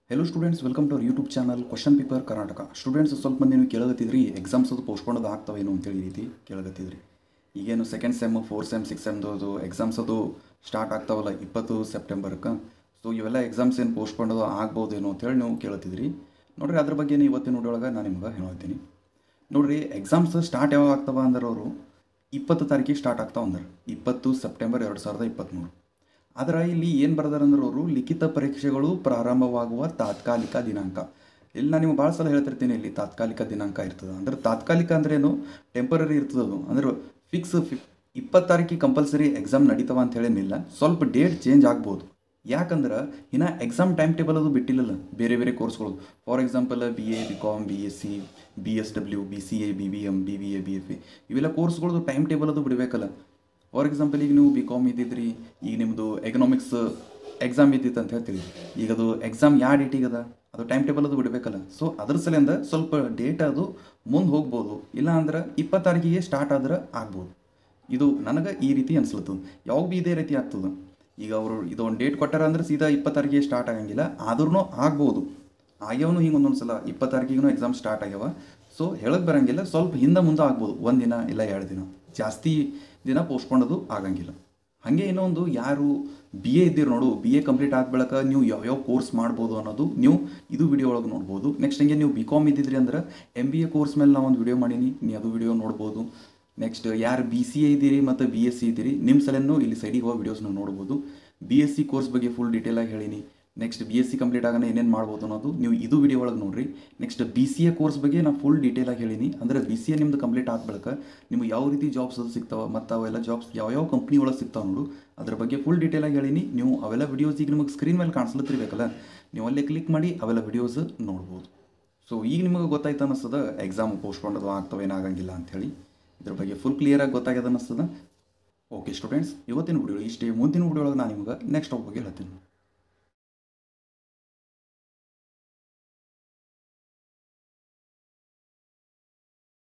hello students welcome to our YouTube channel question paper Karnataka students ಸ್ವಲ್ಪ ಮಂದಿ ನೀವು ಕೇಳಗತ್ತಿದ್ರಿ exams ಅದು ಪೋಸ್ಟ್ಪೋನ್ ಅದು ಆಗ್ತವೇನು ಅಂತೇಳಿ ಈ ರೀತಿ ಕೇಳಗತ್ತಿದ್ರಿ ಈಗೇನು second sem four sem six ಸೆಮ್ದು ಅದು ಎಕ್ಸಾಮ್ಸ್ ಅದು ಸ್ಟಾರ್ಟ್ ಆಗ್ತಾವಲ್ಲ ಇಪ್ಪತ್ತು ಸೆಪ್ಟೆಂಬರ್ಗೆ ಸೊ ಇವೆಲ್ಲ ಎಕ್ಸಾಮ್ಸ್ ಏನು ಪೋಸ್ಟ್ಪೋನ್ ಅದು ಆಗ್ಬೋದೇನೋ ಅಂತೇಳಿ ನೀವು ಕೇಳತ್ತಿದ್ರಿ ನೋಡ್ರಿ ಅದ್ರ ಬಗ್ಗೆ ಇವತ್ತಿನ ನೋಡೊಳಗೆ ನಾನು ನಿಮ್ಗೆ ಹೇಳ್ತೀನಿ ನೋಡ್ರಿ ಎಕ್ಸಾಮ್ಸ್ ಸ್ಟಾರ್ಟ್ ಯಾವಾಗ ಆಗ್ತಾವ ಅಂದ್ರೆ ಅವರು ಇಪ್ಪತ್ತು ತಾರೀಕಿಗೆ ಸ್ಟಾರ್ಟ್ ಆಗ್ತಾವ ಅಂದ್ರೆ ಇಪ್ಪತ್ತು ಸೆಪ್ಟೆಂಬರ್ ಎರಡು ಸಾವಿರದ ಇಪ್ಪತ್ತ್ಮೂರು ಆದ್ರೆ ಇಲ್ಲಿ ಏನು ಬರ್ದಾರಂದ್ರೆ ಅವರು ಲಿಖಿತ ಪರೀಕ್ಷೆಗಳು ಪ್ರಾರಂಭವಾಗುವ ತಾತ್ಕಾಲಿಕ ದಿನಾಂಕ ಇಲ್ಲಿ ನಾನು ನಿಮ್ಗೆ ಭಾಳ ಸಲ ಹೇಳ್ತಿರ್ತೀನಿ ಇಲ್ಲಿ ತಾತ್ಕಾಲಿಕ ದಿನಾಂಕ ಇರ್ತದೆ ಅಂದ್ರೆ ತಾತ್ಕಾಲಿಕ ಅಂದ್ರೇನು ಟೆಂಪರರಿ ಇರ್ತದೆ ಅದು ಅಂದ್ರೆ ಫಿಕ್ಸ್ ಫಿ ಇಪ್ಪತ್ತು ತಾರೀಕಿಗೆ ಕಂಪಲ್ಸರಿ ಎಕ್ಸಾಮ್ ನಡೀತಾವ ಅಂತ ಹೇಳೇನಿಲ್ಲ ಸ್ವಲ್ಪ ಡೇಟ್ ಚೇಂಜ್ ಆಗ್ಬೋದು ಯಾಕಂದ್ರೆ ಇನ್ನು ಎಕ್ಸಾಮ್ ಟೈಮ್ ಟೇಬಲ್ ಅದು ಬಿಟ್ಟಿಲ್ಲಲ್ಲ ಬೇರೆ ಬೇರೆ ಕೋರ್ಸ್ಗಳು for example B A B com B S C B S W B C A B B M B B A B F A ಇವೆಲ್ಲ ಕೋರ್ಸ್ಗಳದ್ದು ಟೈಮ್ ಟೇಬಲ್ ಅದು ಬಿಡಬೇಕಲ್ಲ ಫಾರ್ ಎಕ್ಸಾಂಪಲ್ ಈಗ ನೀವು B com ಇದ್ದಿದ್ರಿ ಈಗ ನಿಮ್ಮದು ಎಕನಾಮಿಕ್ಸ್ ಎಕ್ಸಾಮ್ ಇದ್ದಿತ್ತು ಅಂತ ಹೇಳ್ತೀವಿ ಈಗ ಅದು ಎಕ್ಸಾಮ್ ಯಾವ ಡೇಟಿಗೆ ಅದ ಅದು ಟೈಮ್ ಟೇಬಲ್ ಅದು ಬಿಡಬೇಕಲ್ಲ ಸೊ ಅದ್ರ ಸಲಿಂದ ಸ್ವಲ್ಪ ಡೇಟ್ ಅದು ಮುಂದೆ ಹೋಗ್ಬೋದು ಇಲ್ಲ ಅಂದ್ರೆ ಇಪ್ಪತ್ತು ತಾರೀಕಿಗೆ ಸ್ಟಾರ್ಟ್ ಆದ್ರೆ ಆಗ್ಬೋದು ಇದು ನನಗೆ ಈ ರೀತಿ ಅನ್ಸ್ಲತ್ತದ ಯಾವಾಗ ಭೀ ಇದೇ ರೀತಿ ಆಗ್ತದೆ ಈಗ ಅವರು ಇದೊಂದು ಡೇಟ್ ಕೊಟ್ಟಾರ ಅಂದ್ರೆ ಸೀದಾ ಇಪ್ಪತ್ತು ತಾರೀಕಿಗೆ ಸ್ಟಾರ್ಟ್ ಆಗಂಗಿಲ್ಲ ಆದ್ರೂ ಆಗ್ಬೋದು ಆಗ್ಯಾವನು ಹಿಂಗೆ ಒಂದೊಂದು ಸಲ ಇಪ್ಪತ್ತು ತಾರೀಕಿಗೂ ಎಕ್ಸಾಮ್ ಸ್ಟಾರ್ಟ್ ಆಗ್ಯಾವ ಸೊ ಹೇಳಕ್ಕೆ ಬರಂಗಿಲ್ಲ ಸ್ವಲ್ಪ ಹಿಂದೆ ಮುಂದೆ ಆಗ್ಬೋದು ಒಂದು ದಿನ ಇಲ್ಲ ಎರಡು ದಿನ ಜಾಸ್ತಿ ದಿನ ಪೋಸ್ಟ್ಪೋನ್ ಆಗಂಗಿಲ್ಲ ಹಾಗೆ ಇನ್ನೊಂದು ಯಾರು ಬಿ ಎ ಇದ್ದೀರಿ ನೋಡು ಬಿ ಎ ಕಂಪ್ಲೀಟ್ ಆದ ಬಳಿಕ ನೀವು ಯಾವ್ಯಾವ ಕೋರ್ಸ್ ಮಾಡ್ಬೋದು ಅನ್ನೋದು ನೀವು ಇದು ವಿಡಿಯೋ ಒಳಗೆ ನೋಡ್ಬೋದು ನೆಕ್ಸ್ಟ್ ಹಂಗೆ ನೀವು ಬಿ ಕಾಮ್ ಇದ್ದಿದ್ರಿ ಅಂದ್ರೆ ಎಮ್ ಬಿ ಎ ಕೋರ್ಸ್ ಮೇಲೆ ನಾವು ಒಂದು ವಿಡಿಯೋ ಮಾಡೀನಿ ನೀವು ಅದು ವಿಡಿಯೋ ನೋಡ್ಬೋದು ನೆಕ್ಸ್ಟ್ ಯಾರು ಬಿ ಸಿ ಎ ಇದ್ದೀರಿ ಮತ್ತು ಬಿ ಎಸ್ ಸಿ ಇದ್ದೀರಿ ನಿಮ್ಮ ಸಲನ್ನು ಇಲ್ಲಿ ಸೈಡಿಗೆ ಹೋಗಿ ವೀಡಿಯೋಸ್ನ ನೋಡ್ಬೋದು ಬಿ ಎಸ್ ಸಿ ಕೋರ್ಸ್ ಬಗ್ಗೆ ಫುಲ್ ಡೀಟೇಲಾಗಿ ಹೇಳೀನಿ next B S C complete ಆಗೋಣ ಏನೇನು ಮಾಡ್ಬೋದು ಅನ್ನೋದು ನೀವು ಇದು ವಿಡಿಯೋ ಒಳಗೆ ನೋಡ್ರಿ next B C A course ಬಗ್ಗೆ ನಾನು ಫುಲ್ ಡೀಟೇಲಾಗಿ ಹೇಳೀನಿ ಅಂದರೆ ಬಿ ಸಿ ಎ ನಿಮ್ದು ಕಂಪ್ಲೀಟ್ ಆದ ಬಳಿಕ ನಿಮ್ಗೆ ಯಾವ ರೀತಿ ಜಾಬ್ಸ್ ಅದು ಸಿಗ್ತಾವೆ ಮತ್ತು ಅವೆಲ್ಲ ಜಾಬ್ಸ್ ಯಾವ್ಯಾವ ಕಂಪ್ನಿ ಒಳಗೆ ಸಿಗ್ತಾವೆ ನೋಡು ಅದ್ರ ಬಗ್ಗೆ ಫುಲ್ ಡೀಟೇಲಾಗಿ ಹೇಳೀನಿ ನೀವು ಅವೆಲ್ಲ ವಿಡಿಯೋಸ್ ಈಗ ನಿಮಗೆ ಸ್ಕ್ರೀನ್ ಮೇಲೆ ಕಾಣಿಸ್ಲತ್ತಿರ್ಬೇಕಲ್ಲ ನೀವು ಅಲ್ಲೇ ಕ್ಲಿಕ್ ಮಾಡಿ ಅವೆಲ್ಲ ವಿಡಿಯೋಸ್ ನೋಡ್ಬೋದು ಸೊ ಈಗ ನಿಮಗೆ ಗೊತ್ತಾಯ್ತು ಅನ್ನಿಸ್ತದ ಎಕ್ಸಾಮ್ ಪೋಸ್ಟ್ಪೋನ್ ಅದು ಆಗ್ತವೇನೋ ಆಗಂಗಿಲ್ಲ ಅಂಥೇಳಿ ಇದ್ರ ಬಗ್ಗೆ ಫುಲ್ ಕ್ಲಿಯರಾಗಿ ಗೊತ್ತಾಗ್ಯದ ಅನ್ನಿಸ್ತದ ಓಕೆ ಸ್ಟೂಡೆಂಟ್ಸ್ ಇವತ್ತಿನ ವಿಡಿಯೋ ಇಷ್ಟೇ ಮುಂದಿನ ವಿಡಿಯೋ ಒಳಗೆ ನಾನು ನಿಮಗೆ ನೆಕ್ಸ್ಟ್ ಬಗ್ಗೆ ಹೇಳ್ತೀನಿ